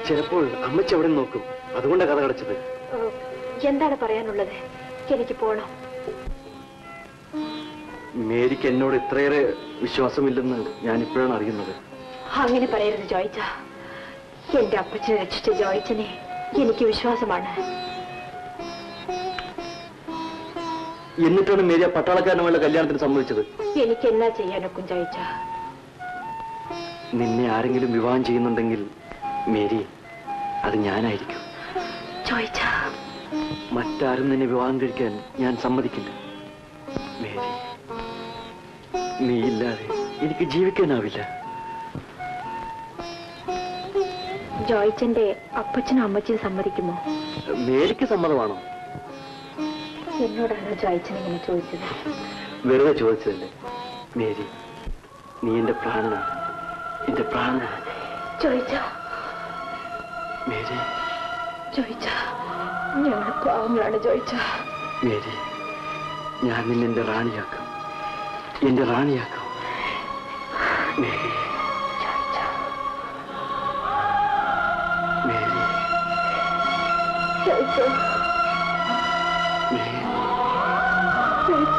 ചിലപ്പോൾ അമ്മച്ചി അവിടെ നോക്കും അതുകൊണ്ടാണ് കഥ കടച്ചത് ഏഹ്, എന്താണ് പറയാനുള്ളത് എനിക്ക് പോണം മേരിക്ക് എന്നോട് ഇത്രയേറെ വിശ്വാസമില്ലെന്ന് ഞാൻ ഇപ്പോഴാണ് അറിയുന്നത് അങ്ങനെ പറയരുത് ജോയിച്ച എന്റെ അപ്പച്ചനെ രക്ഷിച്ച ജോയിച്ചനെ എനിക്ക് വിശ്വാസമാണ് എന്നിട്ടാണ് മേരി ആ പട്ടാളക്കാരനുമായുള്ള കല്യാണത്തിന് സമ്മതിച്ചത് എനിക്ക് എന്നാ ചെയ്യാനൊക്കും ജോയിച്ച നിന്നെ ആരെങ്കിലും വിവാഹം ചെയ്യുന്നുണ്ടെങ്കിൽ മേരി അത് ഞാനായിരിക്കും ജോയിച്ച മറ്റാരും നിന്നെ വിവാഹം കഴിക്കാൻ ഞാൻ സമ്മതിക്കില്ല മേരി നീ ഇല്ലാതെ എനിക്ക് ജീവിക്കാനാവില്ല ജോയിച്ചന്റെ അപ്പച്ചനും അമ്മച്ചിയും സമ്മതിക്കുമോ മേരിക്ക് സമ്മതമാണോ എന്നോടാണ് ജോയിച്ചൻ ഇങ്ങനെ ചോദിച്ചത് വെറുതെ ചോദിച്ചതല്ലേ മേരി നീ എന്റെ പ്രാണനാണ് എന്റെ പ്രാണനാണ് ജോയിച്ച മേരി ജോയിച്ച ഞങ്ങൾ പാവങ്ങളാണ് ജോയിച്ച മേരി ഞാൻ നിന്നെ എന്റെ റാണിയാക്കാം എന്റെ റാണിയാക്കാം മേരി മേരി ജോയിച്ച മേരി ജോയിച്ച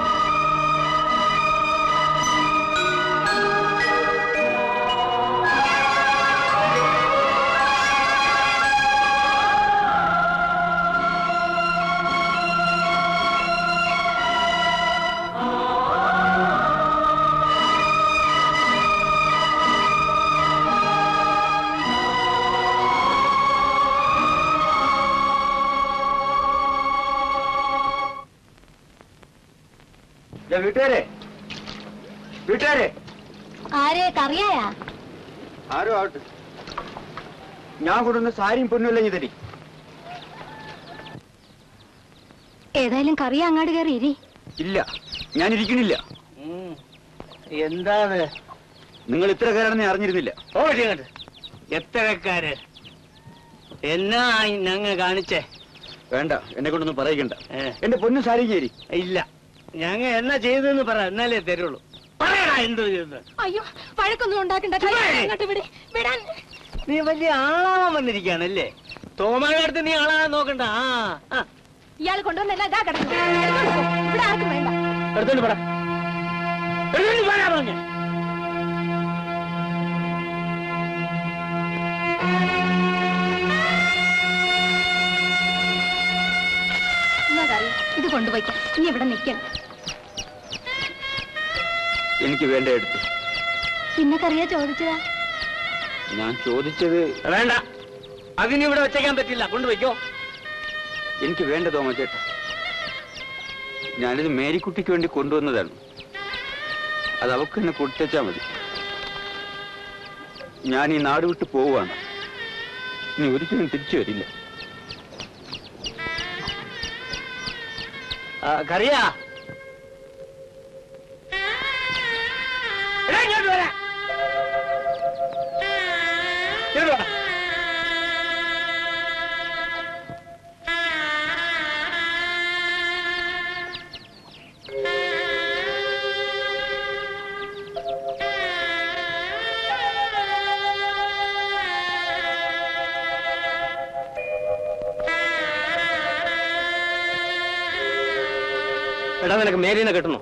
വീട്ടുകാരെ വീട്ടുകാരെ ആരെ കറിയായാ ആരോ ആവട്ടെ ഞാൻ കൊടുന്ന സാരിയും പൊന്നുമില്ല ഇനി തരി ഏതായാലും കറി അങ്ങാട് കയറി ഇരി ഇല്ല ഞാൻ ഇരിക്കണില്ല എന്താണ് നിങ്ങൾ ഇത്ര കാരാണെന്ന് ഞാൻ അറിഞ്ഞിരുന്നില്ല ഓടിയങ്ങോട്ട് എത്രക്കാര് എന്നാ ഞങ്ങൾ കാണിച്ചേ വേണ്ട എന്നെ കൊണ്ടൊന്നും പറയിക്കണ്ട ഏ, എന്റെ പൊന്നു സാരി ചേരി ഇല്ല ഞങ്ങ എന്നാ ചെയ്തെന്ന് പറ എന്നാലേ തരുള്ളൂ പറയടാ എന്ത് ചെയ്തെന്ന് അയ്യോ വഴക്കൊന്നും ഉണ്ടാക്കണ്ട കൈ ചുമ്മാ ഇരി. അങ്ങോട്ട് വിട് വിടാൻ നീ വലിയ ആളാവാൻ വന്നിരിക്കുകയാണല്ലേ തോമായുടെ അടുത്ത് നീ ആളാകാൻ നോക്കണ്ട ആ ആ, ഇയാൾ കൊണ്ടുവന്നല്ല ഇതാ കിടക്കുന്നു എടുത്തോണ്ട് പോ. ഇവിടെ ആർക്കും വേണ്ട എടുത്തോണ്ട് പറ എടുത്തോണ്ട് പോരാ പറഞ്ഞെ. എന്നാ കറി ഇത് കൊണ്ടുപോയിക്കാം ഇനി ഇവിടെ നിൽക്കണം എനിക്ക് വേണ്ട എടുത്ത് പിന്നെ കറിയാ ചോദിച്ചതാ ഞാൻ ചോദിച്ചത് വേണ്ട അതിനിവിടെ വെച്ചേക്കാൻ പറ്റില്ല കൊണ്ടുപോയിക്കോ എനിക്ക് വേണ്ട തോമച്ചേട്ടാ ഞാനിത് മേരിക്കുട്ടിക്ക് വേണ്ടി കൊണ്ടുവന്നതാണ് അത് അവക്ക് എന്നെ കൊടുത്തേച്ചാ മതി ഞാൻ ഈ നാട് വിട്ട് പോവുകയാണ് ഇനി ഒരിക്കലും തിരിച്ചു വരില്ല ആ, കറിയാ എടാ, ഇങ്ങോട്ട് വരാ. ഇങ്ങോട്ട് വാ. എടാ നിനക്ക് മേരീനെ കിട്ടണോ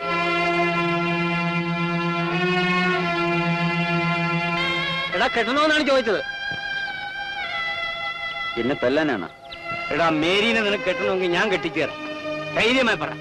എടാ കെട്ടണോന്നാണ് ചോദിച്ചത് എന്നെ തല്ലാനാണ് എടാ മേരീനെ നിനക്ക് കെട്ടണമെങ്കിൽ ഞാൻ കെട്ടിച്ചേരാം ധൈര്യമായി പറ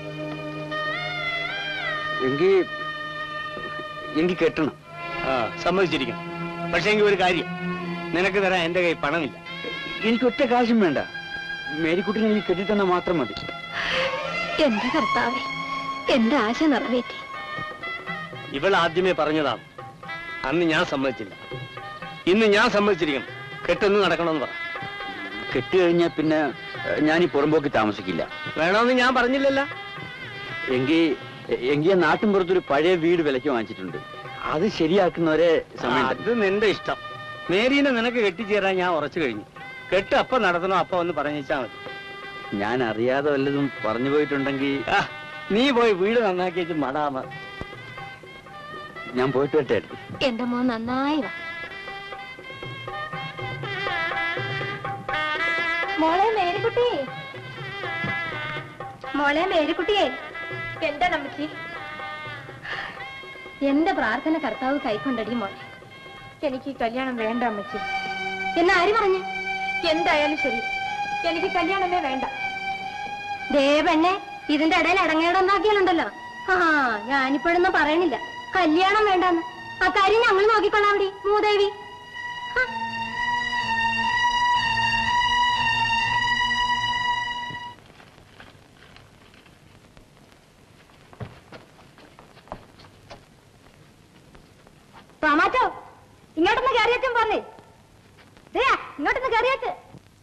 എങ്കിൽ എങ്കിൽ കെട്ടണം ആ സമ്മതിച്ചിരിക്കണം പക്ഷേ എങ്കിൽ ഒരു കാര്യം നിനക്ക് തരാൻ എന്റെ കയ്യിൽ പണമില്ല എനിക്ക് ഒറ്റ കാശും വേണ്ട മേരിക്കുട്ടിനെ എനിക്ക് കെട്ടിത്തന്നാൽ മാത്രം മതി എന്റെ കർത്താവേ എന്റെ ആശ നിറവേറ്റി ഇവൾ ആദ്യമേ പറഞ്ഞതാണ് അന്ന് ഞാൻ സമ്മതിച്ചില്ല ഇന്ന് ഞാൻ സമ്മതിച്ചിരിക്കണം കെട്ടൊന്ന് നടക്കണമെന്ന് പറ കെട്ടി കഴിഞ്ഞാൽ പിന്നെ ഏഹ്, ഞാൻ ഈ പുറമ്പോക്കി താമസിക്കില്ല വേണമെന്ന് ഞാൻ പറഞ്ഞില്ലല്ലോ എങ്കിൽ എങ്കിൽ നാട്ടിൻ പുറത്തൊരു പഴയ വീട് വിലയ്ക്ക് വാങ്ങിച്ചിട്ടുണ്ട് അത് ശരിയാക്കുന്നവരെ സമയം തരും. അത് നിന്റെ ഇഷ്ടം മേരീനെ നിനക്ക് കെട്ടിച്ചേരാൻ ഞാൻ ഉറച്ചു കഴിഞ്ഞു കെട്ട് അപ്പൊ നടത്തണോ അപ്പൊ ഒന്ന് പറഞ്ഞാ മതി ഞാൻ അറിയാതെ വല്ലതും പറഞ്ഞു പോയിട്ടുണ്ടെങ്കിൽ ആ, നീ പോയി വീട് നന്നാക്കി വെച്ച് മടാമ ഞാൻ പോയിട്ട് വരട്ടെ എന്റെ മോൻ നന്നായി വാ മോളെ മേരിക്കുട്ടി മോളെ മേരിക്കുട്ടിയെ എന്താണ് അമ്മച്ചി എന്റെ പ്രാർത്ഥന കർത്താവ് കൈക്കൊണ്ടടി മോളെ എനിക്ക് ഈ കല്യാണം വേണ്ട അമ്മച്ചി എന്ന് ആര് പറഞ്ഞു എന്തായാലും ശരി എനിക്ക് കല്യാണമേ വേണ്ട ദേ പെണ്ണെ ഇതിന്റെ ഇടയിൽ അടങ്ങേടൊന്നാക്കിയാലുണ്ടല്ലോ ആ ഞാനിപ്പോഴൊന്നും പറയണില്ല കല്യാണം വേണ്ടെന്ന് ആ കാര്യം ഞങ്ങൾ നോക്കിക്കൊള്ളാം അവിടെ മൂദേവി ഹ. ടൊമാറ്റോ ഇങ്ങോട്ടൊന്ന് കയറിയച്ചും പറഞ്ഞേ ദേ ഇങ്ങോട്ടൊന്ന് കയറിയച്ച്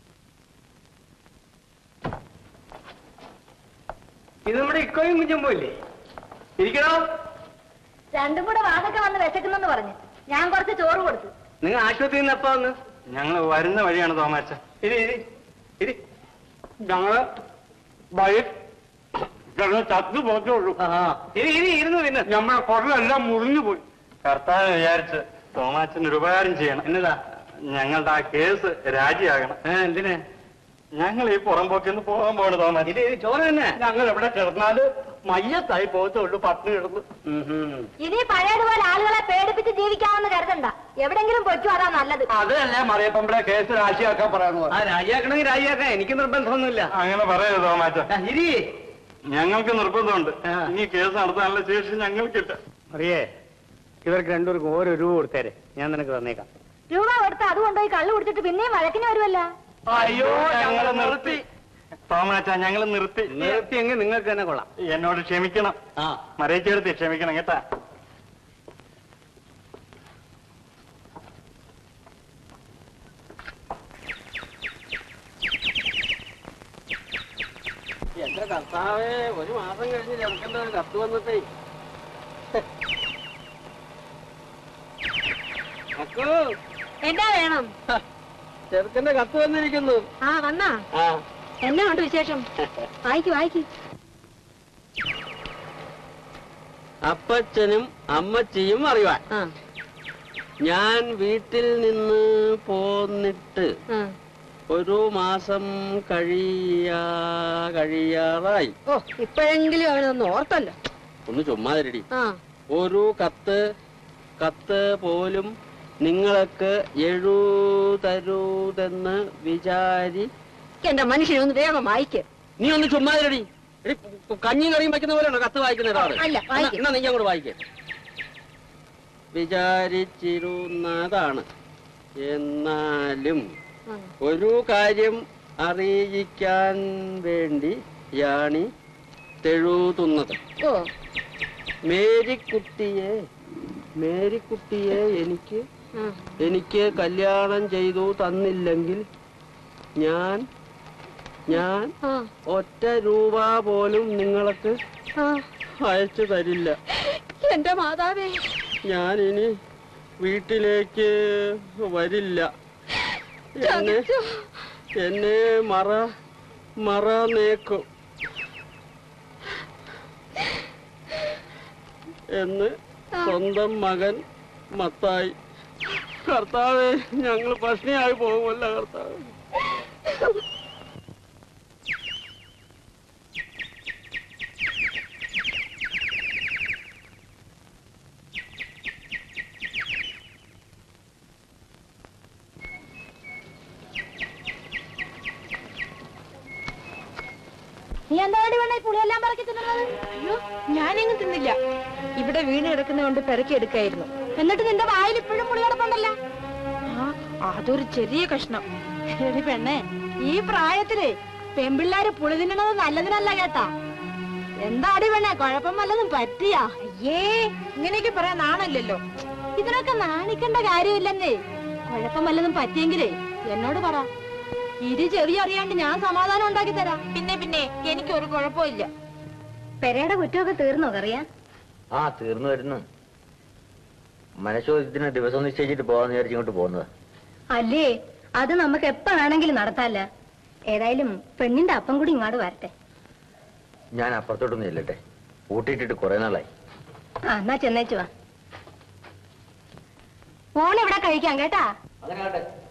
ഇത് നമ്മുടെ ഇക്കോയും കുഞ്ഞമ്പോ ഇല്ലേ ഇരിക്കണോ രണ്ടും കൂടെ വാതൊക്കെ വന്ന് വിശക്കുന്നെന്ന് പറഞ്ഞു ഞാൻ കുറച്ച് ചോറ് കൊടുത്തു നിങ്ങൾ ആശുപത്രിയിൽ നിന്ന് എപ്പോ വന്ന് ഞങ്ങൾ വരുന്ന വഴിയാണ് തോമാച്ച ഇരി ഇരി ഇരി ഞങ്ങള് വഴി ഞങ്ങൾ ചത്തു പോകത്തേ ഉള്ളൂ ഇരി ഇരി ഇരുന്നു പിന്നെ നമ്മളെ കുറവെല്ലാം മുറിഞ്ഞു പോയി കർത്താവ് വിചാരിച്ച് തോമാച്ചന് ഒരു ഉപകാരം ചെയ്യണം എന്നതാ ഞങ്ങളുടെ ആ കേസ് രാജിയാകണം ഏ, എന്തിന് ഞങ്ങൾ ഈ പുറമ്പോക്കിൽ നിന്ന് പോകാൻ പോകണം തോമാച്ച ഇത് ഇത് ചോറ് തന്നെ ഞങ്ങൾ എവിടെ കിടന്നാല് മയ്യത്തായി പോകത്തേ ഉള്ളൂ പട്ടിണി കിടന്ന് ഇനി പഴയതുപോലെ ആളുകളെ പേടിപ്പിച്ച് ജീവിക്കാമെന്ന് കരുതണ്ട എവിടെങ്കിലും പൊയ്ക്കോ അതാ നല്ലത് അതല്ലേ മറിയപ്പമ്പളെ കേസ് രാജിയാക്കാൻ പറയാന്ന് ആ രാജിയാക്കണമെങ്കിൽ രാജിയാക്കാം എനിക്ക് നിർബന്ധമൊന്നുമില്ല അങ്ങനെ പറയരുത് തോമാച്ച ആ, ഇരി ഞങ്ങൾക്ക് നിർബന്ധമുണ്ട് ആ. ഈ കേസ് നടത്താനുള്ള ശേഷി ഞങ്ങൾക്കില്ല അറിയേ ഇവർക്ക് രണ്ടുപേർക്കും ഓരോ രൂപ കൊടുത്തേരെ ഞാൻ നിനക്ക് തന്നേക്കാം രൂപ കൊടുത്ത് അത് കൊണ്ടുപോയി കള്ളു കുടിച്ചിട്ട് പിന്നെയും വഴക്കിന് വരുമല്ല അയ്യോ ഞങ്ങൾ നിർത്തി തോമാച്ച ഞങ്ങൾ നിർത്തി നിർത്തിയെങ്കിൽ നിങ്ങൾക്ക് തന്നെ കൊള്ളാം എന്നോട് ക്ഷമിക്കണം ആ മറിയിച്ചെടുത്ത് ക്ഷമിക്കണം കേട്ടാ എന്റെ കർത്താവേ ഒരു മാസം കഴിഞ്ഞ് ചെറുക്കന്റെ ഒരു കത്ത് വന്നിട്ടേ അക്കു എന്താ വേണം ചെറുക്കന്റെ കത്ത് വന്നിരിക്കുന്നു ആ വന്നാ ആ എന്നാ ഉണ്ട് വിശേഷം വായിക്ക് വായിക്ക് അപ്പച്ചനും അമ്മച്ചിയും അറിവാൻ ആ ഞാൻ വീട്ടിൽ നിന്ന് പോന്നിട്ട് ആ. ഒരു മാസം കഴിയാ കഴിയാറായി ഓ ഇപ്പോഴെങ്കിലും അവനൊന്ന് ഓർത്തല്ലോ ഒന്ന് ചുമ്മാതിരടി ആ ഒരു കത്ത് കത്ത് പോലും നിങ്ങൾക്ക് എഴുതരുതെന്ന് വിചാരി എന്റെ മനുഷ്യനെ ഒന്ന് വേഗം വായിക്ക് നീ ഒന്ന് ചുമ്മാതിരടി എടി, കഞ്ഞിയും കറിയും വയ്ക്കുന്ന പോലെയാണോ കത്ത് വായിക്കുന്ന ഒരാള് അല്ല, വായിക്ക്. എന്നാ നീ അങ്ങോട്ട് വായിക്കേ വിചാരിച്ചിരുന്നതാണ് എന്നാലും ആ. ഒരു കാര്യം അറിയിക്കാൻ വേണ്ടി യാണി തെഴുതുന്നത് ഓ മേരിക്കുട്ടിയെ മേരിക്കുട്ടിയെ എനിക്ക് ആ. എനിക്ക് കല്യാണം ചെയ്തു തന്നില്ലെങ്കിൽ ഞാൻ ഞാൻ ആ. ഒറ്റ രൂപ പോലും നിങ്ങൾക്ക് ആ. അയച്ചു തരില്ല എന്റെ മാതാവേ ഞാൻ ഇനി വീട്ടിലേക്ക് വരില്ല എന്നെ ചതിച്ചു. എന്നെ മറ മറ നേക്കും എന്ന് സ്വന്തം മകൻ മത്തായി കർത്താവേ ഞങ്ങൾ പഷ്ണിയായി പോകുമല്ല കർത്താവ് നീ എന്താ വേണ്ടി വേണേ പുളിയെല്ലാം പറക്കി തിന്നുന്നത് അയ്യോ ഞാനെങ്ങും തിന്നില്ല ഇവിടെ വീണ് കിടക്കുന്നതുകൊണ്ട് പെറുക്കി എടുക്കായിരുന്നു എന്നിട്ട് നിന്റെ വായിൽ ഇപ്പോഴും പുളി കിടപ്പുണ്ടല്ലോ ആ അതൊരു ചെറിയ കഷ്ണം എടി പെണ്ണെ ഈ പ്രായത്തില് പെൺപിള്ളാര് പുളി തിന്നണത് നല്ലതിനല്ല കേട്ടാ എന്താടി പെണ്ണെ കുഴപ്പം വല്ലതും പറ്റിയാ അയ്യേ ഇങ്ങനെയൊക്കെ പറയാൻ നാണല്ലോ ഇതിനൊക്കെ നാണിക്കേണ്ട കാര്യമില്ലെന്നേ കുഴപ്പം വല്ലതും പറ്റിയെങ്കിലേ എന്നോട് പറ ഇരു ചെവി അറിയാണ്ട് ഞാൻ സമാധാനം ഉണ്ടാക്കി തരാം പിന്നെ പിന്നെ എനിക്ക് ഒരു കുഴപ്പമില്ല പെരയുടെ കുറ്റമൊക്കെ തീർന്നോ കറിയാ ആ തീർന്നു വരുന്നു മനഃശോധത്തിന് ദിവസം നിശ്ചയിച്ചിട്ട് പോകാന്ന് വിചാരിച്ച് ഇങ്ങോട്ട് പോകുന്നത് അല്ലേ അത് നമുക്ക് എപ്പ വേണമെങ്കിലും നടത്താല്ല ഏതായാലും പെണ്ണിന്റെ അപ്പം കൂടി ഇങ്ങോട്ട് വരട്ടെ ഞാൻ അപ്പുറത്തോട്ടൊന്നും ചെല്ലട്ടെ ഊട്ടിയിട്ടിട്ട് കുറെ നാളായി ആ എന്നാ ചെന്നേച്ചു വാ ഊണ് ഇവിടെ കഴിക്കാം കേട്ടാ അങ്ങനെ